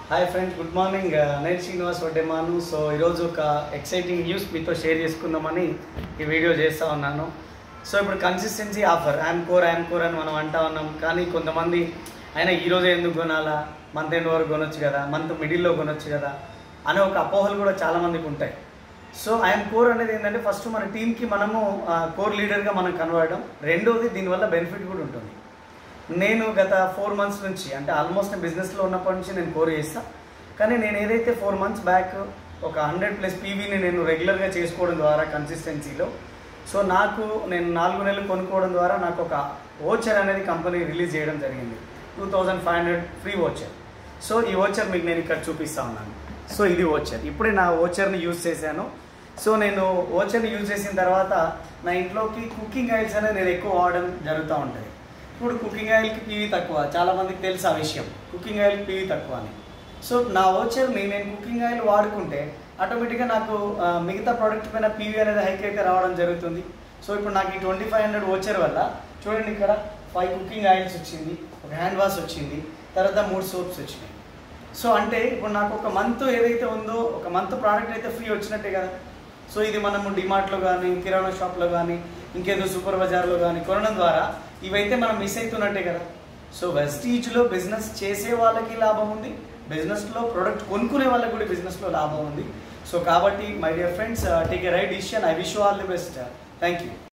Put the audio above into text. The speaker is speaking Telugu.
హాయ్ ఫ్రెండ్స్ గుడ్ మార్నింగ్ నేను శ్రీనివాస్ వడ్డేమాను సో ఈరోజు ఒక ఎక్సైటింగ్ న్యూస్ మీతో షేర్ చేసుకుందామని ఈ వీడియో చేస్తూ ఉన్నాను సో ఇప్పుడు consistency offer IM core IM core అని మనం అంటా ఉన్నాం కానీ కొంతమంది అయినా ఈ రోజే ఎందుకు కొనాలా మంత్ ఎండ్ వరకు కొనొచ్చు కదా మంత్ మిడిల్లో కొనొచ్చు కదా అనే ఒక అపోహలు కూడా చాలామందికి ఉంటాయి సో ఐఎమ్ కోర్ అనేది ఏంటంటే ఫస్ట్ మన టీంకి మనము కోర్ లీడర్గా మనం కనబడడం రెండోది దీనివల్ల బెనిఫిట్ కూడా ఉంటుంది నేను గత ఫోర్ మంత్స్ నుంచి అంటే ఆల్మోస్ట్ నేను బిజినెస్లో ఉన్నప్పటి నుంచి నేను కోర్ చేస్తా కానీ నేను ఏదైతే ఫోర్ మంత్స్ బ్యాక్ ఒక హండ్రెడ్ ప్లస్ పీవీని నేను రెగ్యులర్గా చేసుకోవడం ద్వారా కన్సిస్టెన్సీలో సో నాకు నేను నాలుగు నెలలు కొనుక్కోవడం ద్వారా నాకు ఒక ఓచర్ అనేది కంపెనీ రిలీజ్ చేయడం జరిగింది two thousand five hundred free voucher so ఈ ఓచర్ మీకు నేను ఇక్కడ చూపిస్తా ఉన్నాను సో ఇది ఓచర్ ఇప్పుడే నా ఓచర్ని యూజ్ చేశాను సో నేను ఓచర్ని యూజ్ చేసిన తర్వాత నా ఇంట్లోకి కుకింగ్ ఆయిల్స్ అనేది నేను ఎక్కువ వాడడం జరుగుతూ ఉంటుంది ఇప్పుడు కుకింగ్ ఆయిల్కి పీవీ తక్కువ చాలా మందికి తెలుసు ఆ విషయం కుకింగ్ ఆయిల్కి పీవీ తక్కువ అని సో నా ఓచర్ని నేను కుకింగ్ ఆయిల్ వాడుకుంటే ఆటోమేటిక్గా నాకు ఆ, మిగతా ప్రోడక్ట్ పైన పీవీ అనేది హైక్ అయితే రావడం జరుగుతుంది సో ఇప్పుడు నాకు ఈ ట్వంటీ ఫైవ్ హండ్రెడ్ ఓచర్ వల్ల చూడండి ఇక్కడ ఫైవ్ కుకింగ్ ఆయిల్స్ వచ్చింది ఒక హ్యాండ్ వాష్ వచ్చింది తర్వాత మూడు సోప్స్ వచ్చినాయి సో అంటే ఇప్పుడు నాకు ఒక మంత్ ఏదైతే ఉందో ఒక మంత్ ప్రోడక్ట్ అయితే ఫ్రీ వచ్చినట్టే కదా సో ఇది మనము డిమార్ట్లో కానీ కిరాణా షాప్లో కానీ ఇంకేదో సూపర్ బజార్లో కానీ కొనడం ద్వారా ఇవైతే మనం మిస్ అవుతున్నట్టే కదా సో వెస్టీజ్లో బిజినెస్ చేసే వాళ్ళకి లాభం ఉంది బిజినెస్లో ప్రోడక్ట్ కొనుక్కునే వాళ్ళకి కూడా బిజినెస్లో లాభం ఉంది సో కాబట్టి my dear friends take a right decision I wish all the best thank you